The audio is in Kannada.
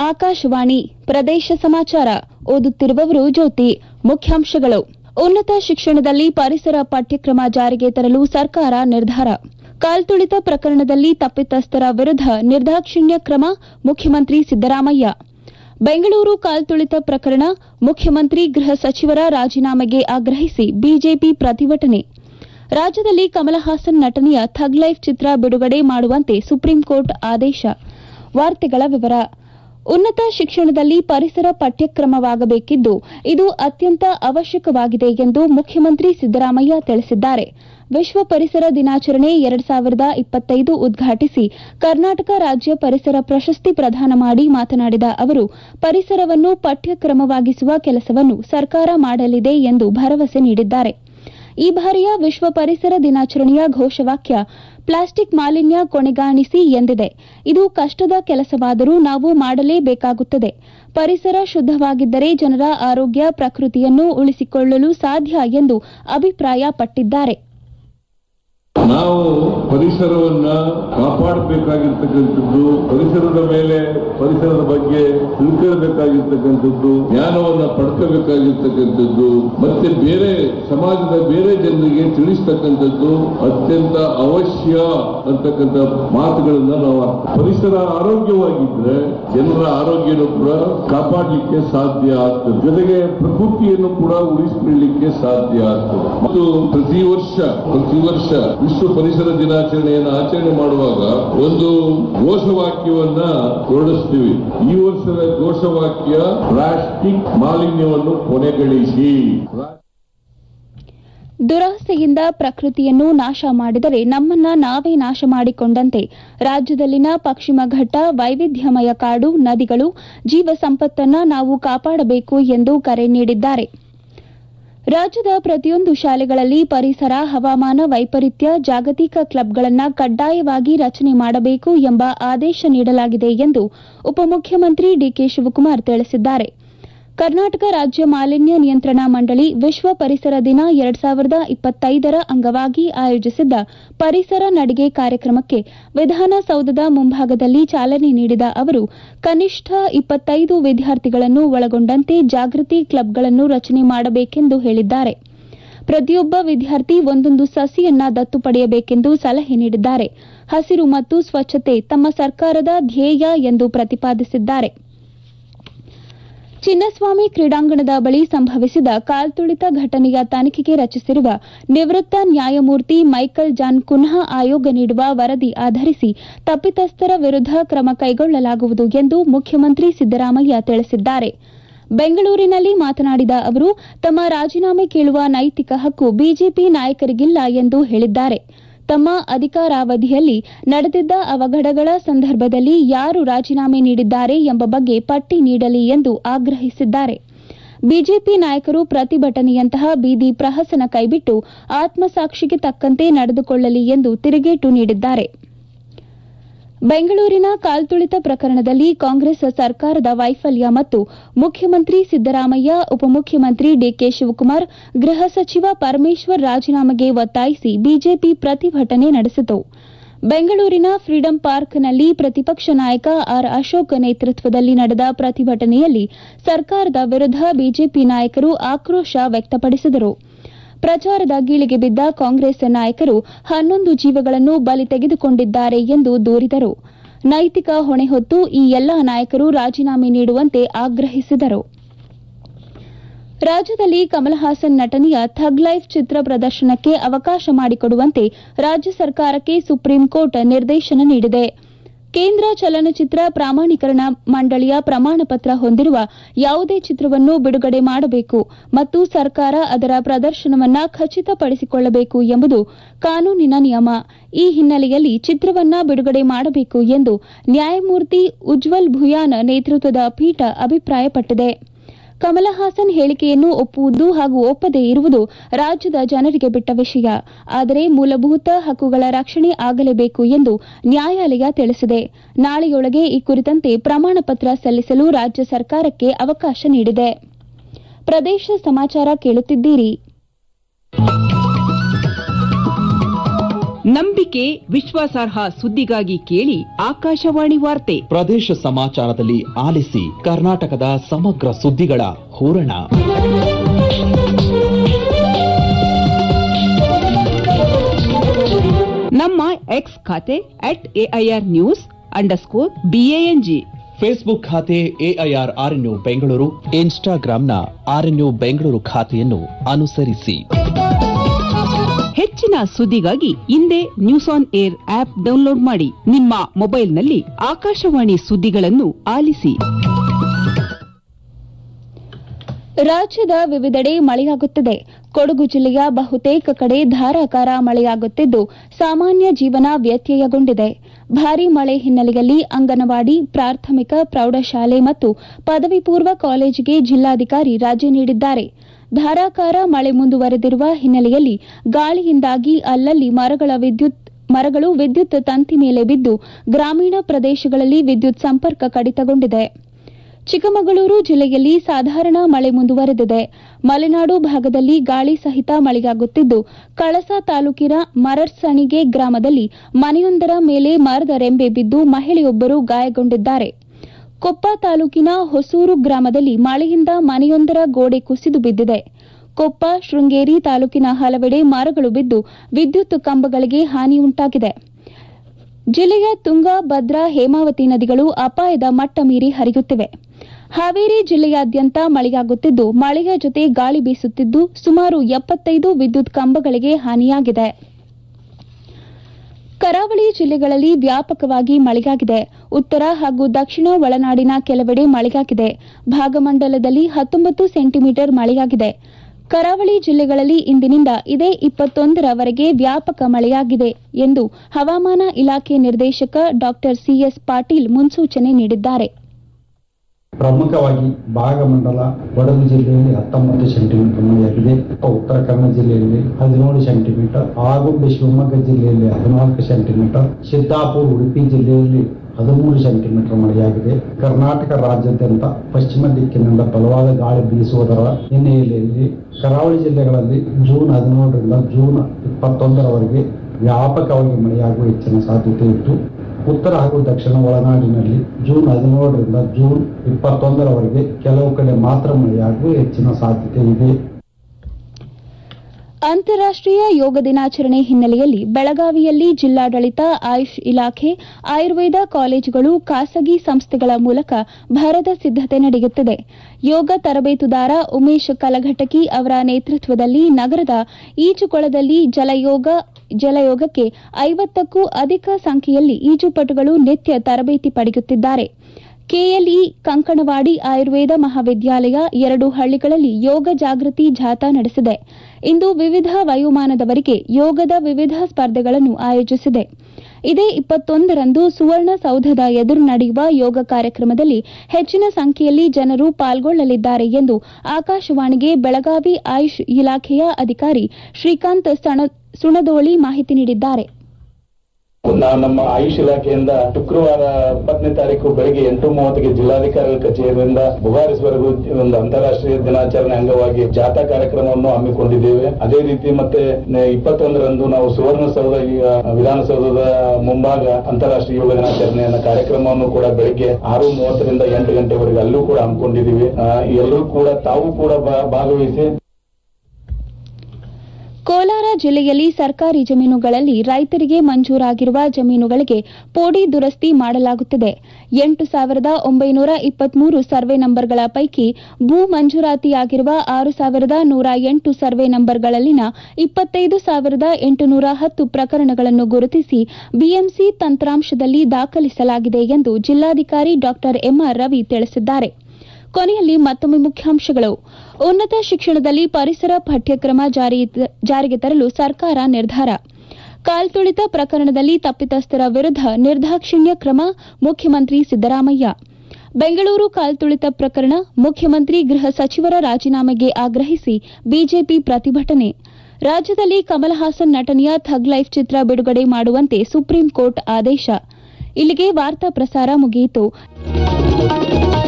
ಆಕಾಶವಾಣಿ ಪ್ರದೇಶ ಸಮಾಚಾರ ಓದುತ್ತಿರುವವರು ಜ್ಯೋತಿ ಮುಖ್ಯಾಂಶಗಳು ಉನ್ನತ ಶಿಕ್ಷಣದಲ್ಲಿ ಪರಿಸರ ಪಠ್ಯಕ್ರಮ ಜಾರಿಗೆ ತರಲು ಸರ್ಕಾರ ನಿರ್ಧಾರ ಕಾಲ್ತುಳಿತ ಪ್ರಕರಣದಲ್ಲಿ ತಪ್ಪಿತಸ್ಥರ ವಿರುದ್ಧ ನಿರ್ದಾಕ್ಷಿಣ್ಯ ಕ್ರಮ ಮುಖ್ಯಮಂತ್ರಿ ಸಿದ್ದರಾಮಯ್ಯ ಬೆಂಗಳೂರು ಕಾಲ್ತುಳಿತ ಪ್ರಕರಣ ಮುಖ್ಯಮಂತ್ರಿ ಗೃಹ ಸಚಿವರ ರಾಜೀನಾಮೆಗೆ ಆಗ್ರಹಿಸಿ ಬಿಜೆಪಿ ಪ್ರತಿಭಟನೆ ರಾಜ್ಯದಲ್ಲಿ ಕಮಲ ಹಾಸನ್ ನಟನೆಯ ಥಗ್ ಲೈಫ್ ಚಿತ್ರ ಬಿಡುಗಡೆ ಮಾಡುವಂತೆ ಸುಪ್ರೀಂಕೋರ್ಟ್ ಆದೇಶ ವಾರ್ತೆಗಳ ವಿವರ ಉನ್ನತ ಶಿಕ್ಷಣದಲ್ಲಿ ಪರಿಸರ ಪಠ್ಯಕ್ರಮವಾಗಬೇಕಿದ್ದು ಇದು ಅತ್ಯಂತ ಅವಶ್ಯಕವಾಗಿದೆ ಎಂದು ಮುಖ್ಯಮಂತ್ರಿ ಸಿದ್ದರಾಮಯ್ಯ ತಿಳಿಸಿದ್ದಾರೆ ವಿಶ್ವ ಪರಿಸರ ದಿನಾಚರಣೆ ಎರಡ್ ಸಾವಿರದ ಇಪ್ಪತ್ತೈದು ಉದ್ಘಾಟಿಸಿ ಕರ್ನಾಟಕ ರಾಜ್ಯ ಪರಿಸರ ಪ್ರಶಸ್ತಿ ಪ್ರದಾನ ಮಾಡಿ ಮಾತನಾಡಿದ ಅವರು ಪರಿಸರವನ್ನು ಪಠ್ಯಕ್ರಮವಾಗಿಸುವ ಕೆಲಸವನ್ನು ಸರ್ಕಾರ ಮಾಡಲಿದೆ ಎಂದು ಭರವಸೆ ನೀಡಿದ್ದಾರೆ ಈ ಬಾರಿಯ ವಿಶ್ವ ಪರಿಸರ ದಿನಾಚರಣೆಯ ಘೋಷವಾಕ್ಯ ಪ್ಲಾಸ್ಟಿಕ್ ಮಾಲಿನ್ಯ ಕೊನೆಗಾಣಿಸಿ ಎಂದಿದೆ ಇದು ಕಷ್ಟದ ಕೆಲಸವಾದರೂ ನಾವು ಮಾಡಲೇಬೇಕಾಗುತ್ತದೆ ಪರಿಸರ ಶುದ್ದವಾಗಿದ್ದರೆ ಜನರ ಆರೋಗ್ಯ ಪ್ರಕೃತಿಯನ್ನು ಉಳಿಸಿಕೊಳ್ಳಲು ಸಾಧ್ಯ ಎಂದು ಅಭಿಪ್ರಾಯಪಟ್ಟಿದ್ದಾರೆ ನಾವು ಪರಿಸರವನ್ನ ಕಾಪಾಡಬೇಕಾಗಿರ್ತಕ್ಕಂಥದ್ದು ಪರಿಸರದ ಮೇಲೆ ಪರಿಸರದ ಬಗ್ಗೆ ತಿಳ್ಕೊಳ್ಬೇಕಾಗಿರ್ತಕ್ಕಂಥದ್ದು ಜ್ಞಾನವನ್ನ ಪಡ್ಕೋಬೇಕಾಗಿರ್ತಕ್ಕಂಥದ್ದು ಮತ್ತೆ ಬೇರೆ ಸಮಾಜದ ಬೇರೆ ಜನರಿಗೆ ತಿಳಿಸ್ತಕ್ಕಂಥದ್ದು ಅತ್ಯಂತ ಅವಶ್ಯ ಅಂತಕ್ಕಂಥ ಮಾತುಗಳನ್ನ ನಾವು ಅರ್ಥ- ಪರಿಸರ ಆರೋಗ್ಯವಾಗಿದ್ರೆ ಜನರ ಆರೋಗ್ಯನೂ ಕೂಡ ಕಾಪಾಡಲಿಕ್ಕೆ ಸಾಧ್ಯ ಆಗ್ತದೆ ಜೊತೆಗೆ ಪ್ರಕೃತಿಯನ್ನು ಕೂಡ ಉಳಿಸಿಕೊಳ್ಳಲಿಕ್ಕೆ ಸಾಧ್ಯ ಆಗ್ತದೆ ಮತ್ತು ಪ್ರತಿ ವರ್ಷ ಪ್ರತಿ ವರ್ಷ ವಿಶ್ವ ಪರಿಸರ ದಿನಾಚರಣೆಯನ್ನು ಆಚರಣೆ ಮಾಡುವಾಗ ಒಂದು ಘೋಷವಾಕ್ಯವನ್ನ ಹೊರಡಿಸ್ತೀವಿ ಈ ವರ್ಷದ ಘೋಷವಾಕ್ಯ ಪ್ಲಾಸ್ಟಿಕ್ ಮಾಲಿನ್ಯವನ್ನು ಕೊನೆಗಳಿಸಿ ದುರಾಸೆಯಿಂದ ಪ್ರಕೃತಿಯನ್ನು ನಾಶ ಮಾಡಿದರೆ ನಮ್ಮನ್ನ ನಾವೇ ನಾಶ ಮಾಡಿಕೊಂಡಂತೆ ರಾಜ್ಯದಲ್ಲಿನ ಪಶ್ಚಿಮ ಘಟ್ಟ ವೈವಿಧ್ಯಮಯ ಕಾಡು ನದಿಗಳು ಜೀವ ಸಂಪತ್ತನ್ನ ನಾವು ಕಾಪಾಡಬೇಕು ಎಂದು ಕರೆ ನೀಡಿದ್ದಾರೆ ರಾಜ್ಯದ ಪ್ರತಿಯೊಂದು ಶಾಲೆಗಳಲ್ಲಿ ಪರಿಸರ ಹವಾಮಾನ ವೈಪರೀತ್ಯ ಜಾಗತಿಕ ಕ್ಲಬ್ಗಳನ್ನು ಕಡ್ಡಾಯವಾಗಿ ರಚನೆ ಮಾಡಬೇಕು ಎಂಬ ಆದೇಶ ನೀಡಲಾಗಿದೆ ಎಂದು ಉಪಮುಖ್ಯಮಂತ್ರಿ ಡಿಕೆ ಶಿವಕುಮಾರ್ ತಿಳಿಸಿದ್ದಾರೆ ಕರ್ನಾಟಕ ರಾಜ್ಯ ಮಾಲಿನ್ಯ ನಿಯಂತ್ರಣ ಮಂಡಳಿ ವಿಶ್ವ ಪರಿಸರ ದಿನ ಎರಡ್ ಸಾವಿರದ ಇಪ್ಪತ್ತೈದರ ಅಂಗವಾಗಿ ಆಯೋಜಿಸಿದ್ದ ಪರಿಸರ ನಡಿಗೆ ಕಾರ್ಯಕ್ರಮಕ್ಕೆ ವಿಧಾನಸೌಧದ ಮುಂಭಾಗದಲ್ಲಿ ಚಾಲನೆ ನೀಡಿದ ಅವರು ಕನಿಷ್ಠ ಇಪ್ಪತ್ತೈದು ವಿದ್ಯಾರ್ಥಿಗಳನ್ನು ಒಳಗೊಂಡಂತೆ ಜಾಗೃತಿ ಕ್ಲಬ್ಗಳನ್ನು ರಚನೆ ಮಾಡಬೇಕೆಂದು ಹೇಳಿದ್ದಾರೆ ಪ್ರತಿಯೊಬ್ಬ ವಿದ್ಯಾರ್ಥಿ ಒಂದೊಂದು ಸಸಿಯನ್ನ ದತ್ತು ಪಡೆಯಬೇಕೆಂದು ಸಲಹೆ ನೀಡಿದ್ದಾರೆ ಹಸಿರು ಮತ್ತು ಸ್ವಚ್ಛತೆ ತಮ್ಮ ಸರ್ಕಾರದ ಧ್ಯೇಯ ಎಂದು ಪ್ರತಿಪಾದಿಸಿದ್ದಾರೆ ಚಿನ್ನಸ್ವಾಮಿ ಕ್ರೀಡಾಂಗಣದ ಬಳಿ ಸಂಭವಿಸಿದ ಕಾಲ್ತುಳಿತ ಘಟನೆಯ ತನಿಖೆಗೆ ರಚಿಸಿರುವ ನಿವೃತ್ತ ನ್ಯಾಯಮೂರ್ತಿ ಮೈಕಲ್ ಜಾನ್ ಕುನ್ಹಾ ಆಯೋಗ ನೀಡುವ ವರದಿ ಆಧರಿಸಿ ತಪ್ಪಿತಸ್ಥರ ವಿರುದ್ಧ ಕ್ರಮ ಕೈಗೊಳ್ಳಲಾಗುವುದು ಎಂದು ಮುಖ್ಯಮಂತ್ರಿ ಸಿದ್ದರಾಮಯ್ಯ ತಿಳಿಸಿದ್ದಾರೆ ಬೆಂಗಳೂರಿನಲ್ಲಿ ಮಾತನಾಡಿದ ಅವರು ತಮ್ಮ ರಾಜೀನಾಮೆ ಕೇಳುವ ನೈತಿಕ ಹಕ್ಕು ಬಿಜೆಪಿ ನಾಯಕರಿಗಿಲ್ಲ ಎಂದು ಹೇಳಿದ್ದಾರೆ ತಮ್ಮ ಅಧಿಕಾರಾವಧಿಯಲ್ಲಿ ನಡೆದಿದ್ದ ಅವಘಡಗಳ ಸಂದರ್ಭದಲ್ಲಿ ಯಾರು ರಾಜೀನಾಮೆ ನೀಡಿದ್ದಾರೆ ಎಂಬ ಬಗ್ಗೆ ಪಟ್ಟಿ ನೀಡಲಿ ಎಂದು ಆಗ್ರಹಿಸಿದ್ದಾರೆ ಬಿಜೆಪಿ ನಾಯಕರು ಪ್ರತಿಭಟನೆಯಂತಹ ಬೀದಿ ಪ್ರಹಸನ ಕೈಬಿಟ್ಟು ಆತ್ಮಸಾಕ್ಷಿಗೆ ತಕ್ಕಂತೆ ನಡೆದುಕೊಳ್ಳಲಿ ಎಂದು ತಿರುಗೇಟು ನೀಡಿದ್ದಾರೆ ಬೆಂಗಳೂರಿನ ಕಾಲ್ತುಳಿತ ಪ್ರಕರಣದಲ್ಲಿ ಕಾಂಗ್ರೆಸ್ ಸರ್ಕಾರದ ವೈಫಲ್ಯ ಮತ್ತು ಮುಖ್ಯಮಂತ್ರಿ ಸಿದ್ದರಾಮಯ್ಯ ಉಪಮುಖ್ಯಮಂತ್ರಿ ಡಿಕೆ ಶಿವಕುಮಾರ್ ಗೃಹ ಸಚಿವ ಪರಮೇಶ್ವರ್ ರಾಜೀನಾಮೆಗೆ ಒತ್ತಾಯಿಸಿ ಬಿಜೆಪಿ ಪ್ರತಿಭಟನೆ ನಡೆಸಿತು ಬೆಂಗಳೂರಿನ ಫ್ರೀಡಂ ಪಾರ್ಕ್ನಲ್ಲಿ ಪ್ರತಿಪಕ್ಷ ನಾಯಕ ಆರ್ ಅಶೋಕ್ ನೇತೃತ್ವದಲ್ಲಿ ನಡೆದ ಪ್ರತಿಭಟನೆಯಲ್ಲಿ ಸರ್ಕಾರದ ವಿರುದ್ಧ ಬಿಜೆಪಿ ನಾಯಕರು ಆಕ್ರೋಶ ವ್ಯಕ್ತಪಡಿಸಿದರು ಪ್ರಚಾರದ ಗೀಳಿಗೆ ಬಿದ್ದ ಕಾಂಗ್ರೆಸ್ ನಾಯಕರು ಹನ್ನೊಂದು ಜೀವಗಳನ್ನು ಬಲಿ ತೆಗೆದುಕೊಂಡಿದ್ದಾರೆ ಎಂದು ದೂರಿದರು ನೈತಿಕ ಹೊಣೆ ಹೊತ್ತು ಈ ಎಲ್ಲಾ ನಾಯಕರು ರಾಜೀನಾಮೆ ನೀಡುವಂತೆ ಆಗ್ರಹಿಸಿದರು ರಾಜ್ಯದಲ್ಲಿ ಕಮಲ್ ಹಾಸನ್ ನಟನೆಯ ಥಗ್ ಲೈಫ್ ಚಿತ್ರ ಪ್ರದರ್ಶನಕ್ಕೆ ಅವಕಾಶ ಮಾಡಿಕೊಡುವಂತೆ ರಾಜ್ಯ ಸರ್ಕಾರಕ್ಕೆ ಸುಪ್ರೀಂ ಕೋರ್ಟ್ ನಿರ್ದೇಶನ ನೀಡಿದೆ ಕೇಂದ್ರ ಚಲನಚಿತ್ರ ಪ್ರಾಮಾಣೀಕರಣ ಮಂಡಳಿಯ ಪ್ರಮಾಣ ಪತ್ರ ಹೊಂದಿರುವ ಯಾವುದೇ ಚಿತ್ರವನ್ನು ಬಿಡುಗಡೆ ಮಾಡಬೇಕು ಮತ್ತು ಸರ್ಕಾರ ಅದರ ಪ್ರದರ್ಶನವನ್ನ ಖಚಿತಪಡಿಸಿಕೊಳ್ಳಬೇಕು ಎಂಬುದು ಕಾನೂನಿನ ನಿಯಮ ಈ ಹಿನ್ನೆಲೆಯಲ್ಲಿ ಚಿತ್ರವನ್ನ ಬಿಡುಗಡೆ ಮಾಡಬೇಕು ಎಂದು ನ್ಯಾಯಮೂರ್ತಿ ಉಜ್ವಲ್ ಭುಯಾನ್ ನೇತೃತ್ವದ ಪೀಠ ಅಭಿಪ್ರಾಯಪಟ್ಟಿದೆ ಕಮಲ ಹಾಸನ್ ಹೇಳಿಕೆಯನ್ನು ಒಪ್ಪುವುದು ಹಾಗೂ ಒಪ್ಪದೇ ಇರುವುದು ರಾಜ್ಯದ ಜನರಿಗೆ ಬಿಟ್ಟ ವಿಷಯ ಆದರೆ ಮೂಲಭೂತ ಹಕ್ಕುಗಳ ರಕ್ಷಣೆ ಆಗಲೇಬೇಕು ಎಂದು ನ್ಯಾಯಾಲಯ ತಿಳಿಸಿದೆ ನಾಳೆಯೊಳಗೆ ಈ ಕುರಿತಂತೆ ಪ್ರಮಾಣ ಪತ್ರ ಸಲ್ಲಿಸಲು ರಾಜ್ಯ ಸರ್ಕಾರಕ್ಕೆ ಅವಕಾಶ ನೀಡಿದೆ ಪ್ರದೇಶ ಸಮಾಚಾರ ಕೇಳುತ್ತಿದ್ದೀರಿ ನಂಬಿಕೆ ವಿಶ್ವಾಸಾರ್ಹ ಸುದ್ದಿಗಾಗಿ ಕೇಳಿ ಆಕಾಶವಾಣಿ ವಾರ್ತೆ ಪ್ರದೇಶ ಸಮಾಚಾರದಲ್ಲಿ ಆಲಿಸಿ ಕರ್ನಾಟಕದ ಸಮಗ್ರ ಸುದ್ದಿಗಳ ಹೂರಣ ನಮ್ಮ ಎಕ್ಸ್ ಖಾತೆ at AIR news underscore B A N G Facebook ಖಾತೆ ಎಐಆರ್ ಆರ್ಎನ್ಯು ಬೆಂಗಳೂರು ಇನ್ಸ್ಟಾಗ್ರಾಂನ ಆರ್ಎನ್ಯು ಬೆಂಗಳೂರು ಖಾತೆಯನ್ನು ಅನುಸರಿಸಿ ಹೆಚ್ಚಿನ ಸುದ್ದಿಗಾಗಿ ಹಿಂದೆ news on air app download ಮಾಡಿ ನಿಮ್ಮ ಮೊಬೈಲ್ನಲ್ಲಿ ಆಕಾಶವಾಣಿ ಸುದ್ದಿಗಳನ್ನು ಆಲಿಸಿ ರಾಜ್ಯದ ವಿವಿಧೆಡೆ ಮಳೆಯಾಗುತ್ತಿದೆ ಕೊಡಗು ಜಿಲ್ಲೆಯ ಬಹುತೇಕ ಕಡೆ ಧಾರಾಕಾರ ಮಳೆಯಾಗುತ್ತಿದ್ದು ಸಾಮಾನ್ಯ ಜೀವನ ವ್ಯತ್ಯಯಗೊಂಡಿದೆ ಭಾರೀ ಮಳೆ ಹಿನ್ನೆಲೆಯಲ್ಲಿ ಅಂಗನವಾಡಿ ಪ್ರಾಥಮಿಕ ಪ್ರೌಢಶಾಲೆ ಮತ್ತು ಪದವಿ ಪೂರ್ವ ಕಾಲೇಜಿಗೆ ಜಿಲ್ಲಾಧಿಕಾರಿ ರಜೆ ನೀಡಿದ್ದಾರೆ ಧಾರಾಕಾರ ಮಳೆ ಮುಂದುವರೆದಿರುವ ಹಿನ್ನೆಲೆಯಲ್ಲಿ ಗಾಳಿಯಿಂದಾಗಿ ಅಲ್ಲಲ್ಲಿ ಮರಗಳ ವಿದ್ಯುತ್ ಮರಗಳು ವಿದ್ಯುತ್ ತಂತಿ ಮೇಲೆ ಬಿದ್ದು ಗ್ರಾಮೀಣ ಪ್ರದೇಶಗಳಲ್ಲಿ ವಿದ್ಯುತ್ ಸಂಪರ್ಕ ಕಡಿತಗೊಂಡಿದೆ ಚಿಕ್ಕಮಗಳೂರು ಜಿಲ್ಲೆಯಲ್ಲಿ ಸಾಧಾರಣ ಮಳೆ ಮುಂದುವರೆದಿದೆ ಮಲೆನಾಡು ಭಾಗದಲ್ಲಿ ಗಾಳಿ ಸಹಿತ ಮಳೆಯಾಗುತ್ತಿದ್ದು ಕಳಸಾ ತಾಲೂಕಿನ ಮರರ್ಸಣಿಗೆ ಗ್ರಾಮದಲ್ಲಿ ಮನೆಯೊಂದರ ಮೇಲೆ ಮರದ ರೆಂಬೆ ಬಿದ್ದು ಮಹಿಳೆಯೊಬ್ಬರು ಗಾಯಗೊಂಡಿದ್ದಾರೆ ಕೊಪ್ಪ ತಾಲೂಕಿನ ಹೊಸೂರು ಗ್ರಾಮದಲ್ಲಿ ಮಳೆಯಿಂದ ಮನೆಯೊಂದರ ಗೋಡೆ ಕುಸಿದು ಬಿದ್ದಿದೆ ಕೊಪ್ಪ ಶೃಂಗೇರಿ ತಾಲೂಕಿನ ಹಲವೆಡೆ ಮರಗಳು ಬಿದ್ದು ವಿದ್ಯುತ್ ಕಂಬಗಳಿಗೆ ಹಾನಿಯುಂಟಾಗಿದೆ ಜಿಲ್ಲೆಯ ತುಂಗಾ ಭದ್ರಾ ಹೇಮಾವತಿ ನದಿಗಳು ಅಪಾಯದ ಮಟ್ಟ ಮೀರಿ ಹರಿಯುತ್ತಿವೆ ಹಾವೇರಿ ಜಿಲ್ಲೆಯಾದ್ಯಂತ ಮಳೆಯಾಗುತ್ತಿದ್ದು ಮಳೆಯ ಜೊತೆ ಗಾಳಿ ಬೀಸುತ್ತಿದ್ದು ಸುಮಾರು ಎಪ್ಪತ್ತೈದು ವಿದ್ಯುತ್ ಕಂಬಗಳಿಗೆ ಹಾನಿಯಾಗಿದೆ ಕರಾವಳಿ ಜಿಲ್ಲೆಗಳಲ್ಲಿ ವ್ಯಾಪಕವಾಗಿ ಮಳೆಯಾಗಿದೆ ಉತ್ತರ ಹಾಗೂ ದಕ್ಷಿಣ ಒಳನಾಡಿನ ಕೆಲವೆಡೆ ಮಳೆಯಾಗಿದೆ ಭಾಗಮಂಡಲದಲ್ಲಿ ಹತ್ತೊಂಬತ್ತು ಸೆಂಟಿಮೀಟರ್ ಮಳೆಯಾಗಿದೆ ಕರಾವಳಿ ಜಿಲ್ಲೆಗಳಲ್ಲಿ ಇಂದಿನಿಂದ ಇದೇ ಇಪ್ಪತ್ತೊಂದರವರೆಗೆ ವ್ಯಾಪಕ ಮಳೆಯಾಗಿದೆ ಎಂದು ಹವಾಮಾನ ಇಲಾಖೆ ನಿರ್ದೇಶಕ ಡಾ ಸಿಎಸ್ ಪಾಟೀಲ್ ಮುನ್ಸೂಚನೆ ನೀಡಿದ್ದಾರೆ ಪ್ರಮುಖವಾಗಿ ಭಾಗಮಂಡಲ ಕೊಡಗು ಜಿಲ್ಲೆಯಲ್ಲಿ ಹತ್ತೊಂಬತ್ತು ಸೆಂಟಿಮೀಟರ್ ಮಳೆಯಾಗಿದೆ ಉತ್ತರ ಕನ್ನಡ ಜಿಲ್ಲೆಯಲ್ಲಿ ಹದಿನೇಳು ಸೆಂಟಿಮೀಟರ್ ಆಗುಂಬೆ ಶಿವಮೊಗ್ಗ ಜಿಲ್ಲೆಯಲ್ಲಿ ಹದಿನಾಲ್ಕು ಸೆಂಟಿಮೀಟರ್ ಸಿದ್ದಾಪುರ ಉಡುಪಿ ಜಿಲ್ಲೆಯಲ್ಲಿ ಹದಿಮೂರು ಸೆಂಟಿಮೀಟರ್ ಮಳೆಯಾಗಿದೆ ಕರ್ನಾಟಕ ರಾಜ್ಯಾದ್ಯಂತ ಪಶ್ಚಿಮ ದಿಕ್ಕಿನಿಂದ ಬಲವಾದ ಗಾಳಿ ಬೀಸುವುದರ ಹಿನ್ನೆಲೆಯಲ್ಲಿ ಕರಾವಳಿ ಜಿಲ್ಲೆಗಳಲ್ಲಿ ಜೂನ್ ಹದಿನೇಳರಿಂದ ಜೂನ್ ಇಪ್ಪತ್ತೊಂದರವರೆಗೆ ವ್ಯಾಪಕವಾಗಿ ಮಳೆಯಾಗುವ ಹೆಚ್ಚಿನ ಸಾಧ್ಯತೆ ಇದ್ದು ಉತ್ತರ ಹಾಗೂ ದಕ್ಷಿಣ ಒಳನಾಡಿನಲ್ಲಿ ಜೂನ್ ಹದಿನೇಳರಿಂದ ಜೂನ್ ಇಪ್ಪತ್ತೊಂದರವರೆಗೆ ಕೆಲವು ಕಡೆ ಮಾತ್ರ ಮಳೆಯಾಗುವ ಹೆಚ್ಚಿನ ಸಾಧ್ಯತೆ ಇದೆ ಅಂತಾರಾಷ್ಟೀಯ ಯೋಗ ದಿನಾಚರಣೆ ಹಿನ್ನೆಲೆಯಲ್ಲಿ ಬೆಳಗಾವಿಯಲ್ಲಿ ಜಿಲ್ಲಾಡಳಿತ ಆಯುಷ್ ಇಲಾಖೆ ಆಯುರ್ವೇದ ಕಾಲೇಜುಗಳು ಖಾಸಗಿ ಸಂಸ್ಥೆಗಳ ಮೂಲಕ ಭರದ ಸಿದ್ದತೆ ನಡೆಯುತ್ತಿದೆ ಯೋಗ ತರಬೇತುದಾರ ಉಮೇಶ್ ಕಲಘಟಕಿ ಅವರ ನೇತೃತ್ವದಲ್ಲಿ ನಗರದ ಈಜುಕೊಳದಲ್ಲಿ ಜಲಯೋಗ ಜಲಯೋಗಕ್ಕೆ ಐವತ್ತಕ್ಕೂ ಅಧಿಕ ಸಂಖ್ಯೆಯಲ್ಲಿ ಈಜುಪಟುಗಳು ನಿತ್ಯ ತರಬೇತಿ ಪಡೆಯುತ್ತಿದ್ದಾರೆ ಕೆಎಲ್ಇ ಕಂಕಣವಾಡಿ ಆಯುರ್ವೇದ ಮಹಾವಿದ್ಯಾಲಯ ಎರಡು ಹಳ್ಳಿಗಳಲ್ಲಿ ಯೋಗ ಜಾಗೃತಿ ಜಾಥಾ ನಡೆಸಿದೆ ಇಂದು ವಿವಿಧ ವಯೋಮಾನದವರಿಗೆ ಯೋಗದ ವಿವಿಧ ಸ್ಪರ್ಧೆಗಳನ್ನು ಆಯೋಜಿಸಿದೆ ಇದೇ ಇಪ್ಪತ್ತೊಂದರಂದು ಸುವರ್ಣಸೌಧದ ಎದುರು ನಡೆಯುವ ಯೋಗ ಕಾರ್ಯಕ್ರಮದಲ್ಲಿ ಹೆಚ್ಚಿನ ಸಂಖ್ಯೆಯಲ್ಲಿ ಜನರು ಪಾಲ್ಗೊಳ್ಳಲಿದ್ದಾರೆ ಎಂದು ಆಕಾಶವಾಣಿಗೆ ಬೆಳಗಾವಿ ಆಯುಷ್ ಇಲಾಖೆಯ ಅಧಿಕಾರಿ ಶ್ರೀಕಾಂತ್ ಸುಣದೋಳಿ ಮಾಹಿತಿ ನೀಡಿದ್ದಾರೆ ನಾವು ನಮ್ಮ ಆಯುಷ್ ಇಲಾಖೆಯಿಂದ ಶುಕ್ರವಾರ ಇಪ್ಪತ್ತನೇ ತಾರೀಕು ಬೆಳಗ್ಗೆ ಎಂಟು ಮೂವತ್ತಿಗೆ ಜಿಲ್ಲಾಧಿಕಾರಿಗಳ ಕಚೇರಿಯಿಂದ ಬುಗಾರಿಸ್ವರೆಗೂ ಒಂದು ಅಂತಾರಾಷ್ಟ್ರೀಯ ದಿನಾಚರಣೆ ಅಂಗವಾಗಿ ಜಾಥಾ ಕಾರ್ಯಕ್ರಮವನ್ನು ಹಮ್ಮಿಕೊಂಡಿದ್ದೇವೆ ಅದೇ ರೀತಿ ಮತ್ತೆ ಇಪ್ಪತ್ತೊಂದರಂದು ನಾವು ಸುವರ್ಣಸೌಧ ಈ, ವಿಧಾನಸೌಧದ ಮುಂಭಾಗ ಅಂತಾರಾಷ್ಟ್ರೀಯ ಯೋಗ ದಿನಾಚರಣೆಯ ಕಾರ್ಯಕ್ರಮವನ್ನು ಕೂಡ ಬೆಳಗ್ಗೆ ಆರು ಮೂವತ್ತರಿಂದ ಎಂಟು ಗಂಟೆವರೆಗೆ ಅಲ್ಲೂ ಕೂಡ ಹಮ್ಮಿಕೊಂಡಿದ್ದೀವಿ ಆ, ಎಲ್ಲರೂ ಕೂಡ ತಾವು ಕೂಡ ಭಾ- ಭಾಗವಹಿಸಿ ಕೋಲಾರ ಜಿಲ್ಲೆಯಲ್ಲಿ ಸರ್ಕಾರಿ ಜಮೀನುಗಳಲ್ಲಿ ರೈತರಿಗೆ ಮಂಜೂರಾಗಿರುವ ಜಮೀನುಗಳಿಗೆ ಪೋಡಿ ದುರಸ್ತಿ ಮಾಡಲಾಗುತ್ತಿದೆ ಎಂಟು ಸಾವಿರದ ಒಂಬೈನೂರ ಇಪ್ಪತ್ಮೂರು ಸರ್ವೆ ನಂಬರ್ಗಳ ಪೈಕಿ ಭೂ ಮಂಜೂರಾತಿಯಾಗಿರುವ ಆರು ಸಾವಿರದ ನೂರ ಎಂಟು ಸರ್ವೆ ನಂಬರ್ಗಳಲ್ಲಿನ ಇಪ್ಪತ್ತೈದು ಸಾವಿರದ ಎಂಟುನೂರ ಹತ್ತು ಪ್ರಕರಣಗಳನ್ನು ಗುರುತಿಸಿ ಬಿಎಂಸಿ ತಂತ್ರಾಂಶದಲ್ಲಿ ದಾಖಲಿಸಲಾಗಿದೆ ಎಂದು ಜಿಲ್ಲಾಧಿಕಾರಿ ಡಾ ಎಂಆರ್ ರವಿ ತಿಳಿಸಿದ್ದಾರೆ ಕೊನೆಯಲ್ಲಿ ಮತ್ತೊಮ್ಮೆ ಮುಖ್ಯಾಂಶಗಳು ಉನ್ನತ ಶಿಕ್ಷಣದಲ್ಲಿ ಪರಿಸರ ಪಠ್ಯಕ್ರಮ ಜಾರಿ- ಜಾರಿಗೆ ತರಲು ಸರ್ಕಾರ ನಿರ್ಧಾರ ಕಾಲ್ತುಳಿತ ಪ್ರಕರಣದಲ್ಲಿ ತಪ್ಪಿತಸ್ಥರ ವಿರುದ್ಧ ನಿರ್ದಾಕ್ಷಿಣ್ಯ ಕ್ರಮ ಮುಖ್ಯಮಂತ್ರಿ ಸಿದ್ದರಾಮಯ್ಯ ಬೆಂಗಳೂರು ಕಾಲ್ತುಳಿತ ಪ್ರಕರಣ ಮುಖ್ಯಮಂತ್ರಿ ಗೃಹ ಸಚಿವರ ರಾಜೀನಾಮೆಗೆ ಆಗ್ರಹಿಸಿ ಬಿಜೆಪಿ ಪ್ರತಿಭಟನೆ ರಾಜ್ಯದಲ್ಲಿ ಕಮಲ್ ಹಾಸನ್ ನಟನೆಯ ಥಗ್ ಲೈಫ್ ಚಿತ್ರ ಬಿಡುಗಡೆ ಮಾಡುವಂತೆ ಸುಪ್ರೀಂ ಕೋರ್ಟ್ ಆದೇಶ ಇಲ್ಲಿಗೆ ವಾರ್ತಾ ಪ್ರಸಾರ ಮುಗಿಯಿತು